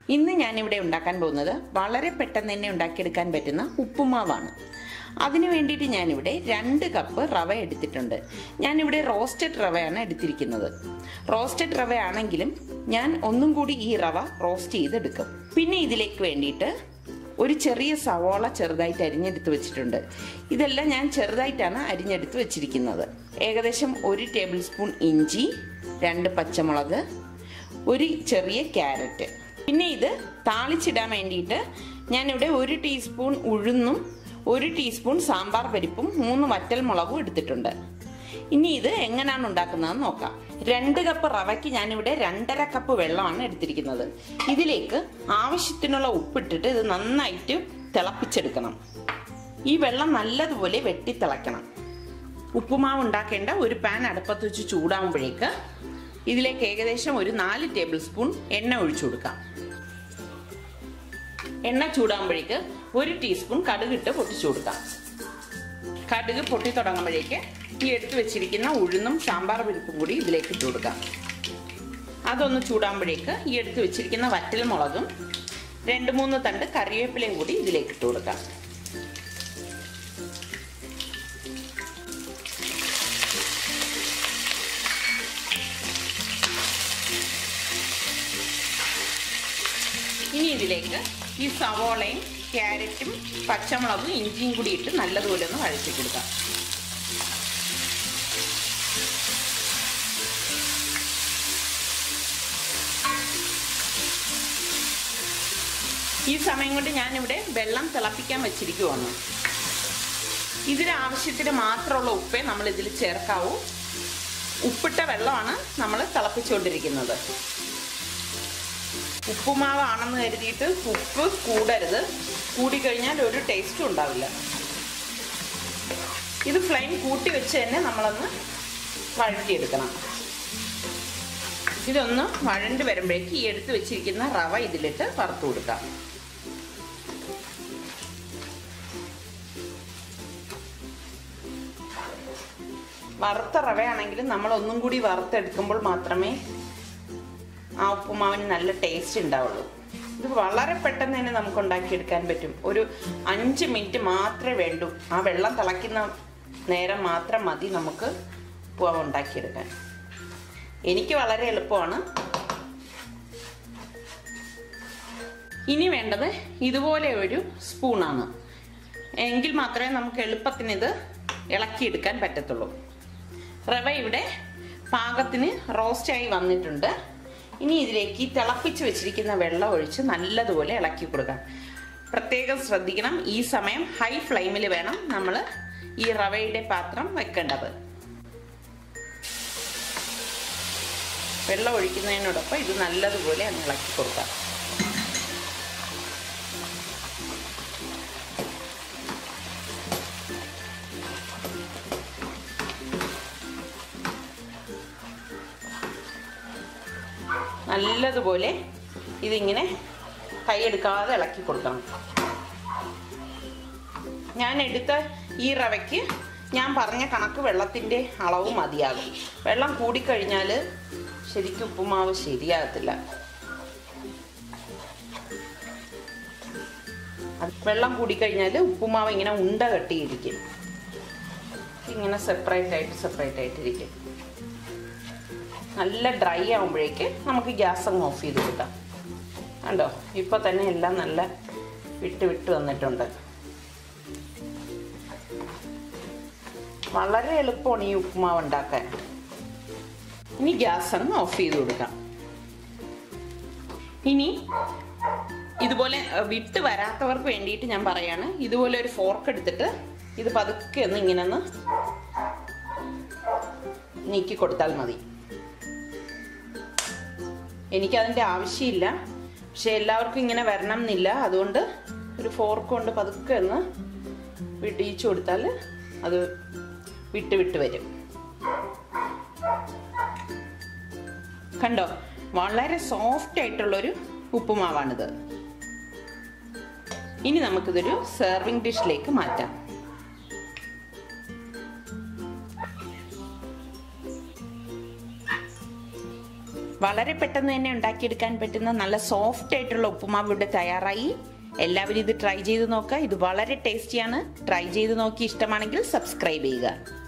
ഇന്ന് ഞാനിവിടെ ഉണ്ടാക്കാൻ പോകുന്നത് വളരെ പെട്ടെന്ന് തന്നെ ഉണ്ടാക്കിയെടുക്കാൻ പറ്റുന്ന ഉപ്പുമാവാണ് അതിനു വേണ്ടിയിട്ട് ഞാനിവിടെ രണ്ട് കപ്പ് റവ എടുത്തിട്ടുണ്ട് ഞാനിവിടെ റോസ്റ്റഡ് റവയാണ് എടുത്തിരിക്കുന്നത് റോസ്റ്റഡ് റവ ആണെങ്കിലും ഞാൻ ഒന്നും കൂടി ഈ റവ റോസ്റ്റ് ചെയ്തെടുക്കും പിന്നെ ഇതിലേക്ക് വേണ്ടിയിട്ട് ഒരു ചെറിയ സവോള ചെറുതായിട്ട് അരിഞ്ഞെടുത്ത് വെച്ചിട്ടുണ്ട് ഇതെല്ലാം ഞാൻ ചെറുതായിട്ടാണ് അരിഞ്ഞെടുത്ത് വെച്ചിരിക്കുന്നത് ഏകദേശം ഒരു ടേബിൾ സ്പൂൺ ഇഞ്ചി രണ്ട് പച്ചമുളക് ഒരു ചെറിയ ക്യാരറ്റ് പിന്നെ ഇത് താളിച്ചിടാൻ വേണ്ടിയിട്ട് ഞാനിവിടെ ഒരു ടീസ്പൂൺ ഉഴുന്നും ഒരു ടീസ്പൂൺ സാമ്പാർ പരിപ്പും മൂന്ന് വറ്റൽ മുളകും എടുത്തിട്ടുണ്ട് ഇനി ഇത് എങ്ങനെയാണ് ഉണ്ടാക്കുന്നതെന്ന് നോക്കാം രണ്ട് കപ്പ് റവയ്ക്ക് ഞാനിവിടെ രണ്ടര കപ്പ് വെള്ളമാണ് എടുത്തിരിക്കുന്നത് ഇതിലേക്ക് ആവശ്യത്തിനുള്ള ഉപ്പിട്ടിട്ട് ഇത് നന്നായിട്ട് തിളപ്പിച്ചെടുക്കണം ഈ വെള്ളം നല്ലതുപോലെ വെട്ടി തിളയ്ക്കണം ഉപ്പുമാവ് ഉണ്ടാക്കേണ്ട ഒരു പാൻ അടുപ്പത്ത് വെച്ച് ചൂടാകുമ്പോഴേക്ക് ഇതിലേക്ക് ഏകദേശം ഒരു നാല് ടേബിൾ സ്പൂൺ എണ്ണ ഒഴിച്ചു കൊടുക്കാം എണ്ണ ചൂടാകുമ്പോഴേക്ക് ഒരു ടീസ്പൂൺ കടുകിട്ട് പൊട്ടിച്ചു കൊടുക്കാം കടുക് പൊട്ടി തുടങ്ങുമ്പോഴേക്ക് ഈ എടുത്തു വെച്ചിരിക്കുന്ന ഉഴുന്നും സാമ്പാർ പരിപ്പും കൂടി ഇതിലേക്ക് ഇട്ട് കൊടുക്കാം അതൊന്ന് ചൂടാകുമ്പോഴേക്ക് ഈ എടുത്തു വെച്ചിരിക്കുന്ന വറ്റൽ മുളകും രണ്ട് മൂന്ന് തണ്ട് കറിവേപ്പിലയും കൂടി ഇതിലേക്ക് ഇട്ട് കൊടുക്കാം ഇനി ഇതിലേക്ക് ഈ സവോളയും ക്യാരറ്റും പച്ചമുളകും ഇഞ്ചിയും കൂടി ഇട്ട് നല്ലതുപോലെ ഒന്ന് വഴറ്റി കൊടുക്കാം ഈ സമയം കൊണ്ട് ഞാനിവിടെ വെള്ളം തിളപ്പിക്കാൻ വെച്ചിരിക്കുവാണ് ഇതിന് ആവശ്യത്തിന് മാത്രമുള്ള ഉപ്പേ നമ്മൾ ഇതിൽ ചേർക്കാവൂ ഉപ്പിട്ട വെള്ളമാണ് നമ്മൾ തിളപ്പിച്ചുകൊണ്ടിരിക്കുന്നത് ഉപ്പുമാവാണെന്ന് കരുതിയിട്ട് ഉപ്പ് കൂടരുത് കൂടിക്കഴിഞ്ഞാൽ ഒരു ടേസ്റ്റും ഉണ്ടാവില്ല ഇത് ഫ്ലെയിം കൂട്ടി വെച്ച് തന്നെ നമ്മളൊന്ന് വഴറ്റിയെടുക്കണം ഇതൊന്ന് വഴണ്ട് വരുമ്പോഴേക്ക് ഈ എടുത്ത് വെച്ചിരിക്കുന്ന റവ ഇതിലിട്ട് വറുത്ത് കൊടുക്കാം വറുത്ത റവയാണെങ്കിലും നമ്മൾ ഒന്നും കൂടി വറുത്തെടുക്കുമ്പോൾ മാത്രമേ ആ ഉപ്പുമാവിന് നല്ല ടേസ്റ്റ് ഉണ്ടാവുള്ളൂ ഇത് വളരെ പെട്ടെന്ന് തന്നെ നമുക്ക് ഉണ്ടാക്കിയെടുക്കാൻ പറ്റും ഒരു അഞ്ച് മിനിറ്റ് മാത്രമേ വേണ്ടൂ ആ വെള്ളം തിളയ്ക്കുന്ന നേരം മാത്രം മതി നമുക്ക് ഉപ്പുമാവ് ഉണ്ടാക്കിയെടുക്കാൻ എനിക്ക് വളരെ എളുപ്പമാണ് ഇനി വേണ്ടത് ഇതുപോലെ ഒരു സ്പൂണാണ് എങ്കിൽ മാത്രമേ നമുക്ക് എളുപ്പത്തിന് ഇത് ഇളക്കിയെടുക്കാൻ പറ്റത്തുള്ളൂ റവ ഇവിടെ പാകത്തിന് റോസ്റ്റായി വന്നിട്ടുണ്ട് ഇനി ഇതിലേക്ക് തിളപ്പിച്ച് വെച്ചിരിക്കുന്ന വെള്ളം ഒഴിച്ച് നല്ലതുപോലെ ഇളക്കി കൊടുക്കാം പ്രത്യേകം ശ്രദ്ധിക്കണം ഈ സമയം ഹൈ ഫ്ലെയിമിൽ വേണം നമ്മൾ ഈ റവയുടെ പാത്രം വെക്കേണ്ടത് വെള്ളം ഒഴിക്കുന്നതിനോടൊപ്പം ഇത് നല്ലതുപോലെ അങ്ങ് ഇളക്കി കൊടുക്കാം നല്ലതുപോലെ ഇതിങ്ങനെ കൈയെടുക്കാതെ ഇളക്കി കൊടുക്കണം ഞാൻ എടുത്ത ഈ റവയ്ക്ക് ഞാൻ പറഞ്ഞ കണക്ക് വെള്ളത്തിൻ്റെ അളവ് മതിയാകും വെള്ളം കൂടിക്കഴിഞ്ഞാൽ ശരിക്കും ഉപ്പുമാവ് ശരിയാകത്തില്ല വെള്ളം കൂടിക്കഴിഞ്ഞാൽ ഉപ്പുമാവ് ഇങ്ങനെ ഉണ്ട കെട്ടിയിരിക്കും ഇങ്ങനെ സെപ്പറേറ്റ് ആയിട്ട് സെപ്പറേറ്റ് ആയിട്ടിരിക്കും നല്ല ഡ്രൈ ആകുമ്പോഴേക്ക് നമുക്ക് ഗ്യാസ് അങ്ങ് ഓഫ് ചെയ്ത് കൊടുക്കാം കണ്ടോ ഇപ്പോൾ തന്നെ എല്ലാം നല്ല വിട്ട് വിട്ട് വന്നിട്ടുണ്ട് വളരെ എളുപ്പമാണ് ഈ ഉപ്പുമാവ് ഉണ്ടാക്കാൻ ഇനി ഗ്യാസ് അങ്ങ് ഓഫ് ചെയ്ത് കൊടുക്കാം ഇനി ഇതുപോലെ വിട്ട് വരാത്തവർക്ക് വേണ്ടിയിട്ട് ഞാൻ പറയാണ് ഇതുപോലെ ഒരു ഫോർക്ക് എടുത്തിട്ട് ഇത് പതുക്കെ ഒന്ന് ഇങ്ങനെ ഒന്ന് നീക്കി കൊടുത്താൽ മതി എനിക്കതിൻ്റെ ആവശ്യമില്ല പക്ഷെ എല്ലാവർക്കും ഇങ്ങനെ വരണം എന്നില്ല അതുകൊണ്ട് ഒരു ഫോർക്ക് കൊണ്ട് പതുക്കെ ഒന്ന് വിടിയിച്ചു കൊടുത്താൽ അത് വിട്ട് വിട്ട് വരും കണ്ടോ വളരെ സോഫ്റ്റ് ആയിട്ടുള്ളൊരു ഉപ്പുമാവാണിത് ഇനി നമുക്കിതൊരു സെർവിങ് ഡിഷിലേക്ക് മാറ്റാം വളരെ പെട്ടെന്ന് തന്നെ ഉണ്ടാക്കിയെടുക്കാൻ പറ്റുന്ന നല്ല സോഫ്റ്റ് ആയിട്ടുള്ള ഉപ്പുമാവ് ഇവിടെ തയ്യാറായി എല്ലാവരും ഇത് ട്രൈ ചെയ്ത് നോക്കുക ഇത് വളരെ ടേസ്റ്റിയാണ് ട്രൈ ചെയ്ത് നോക്കി ഇഷ്ടമാണെങ്കിൽ സബ്സ്ക്രൈബ് ചെയ്യുക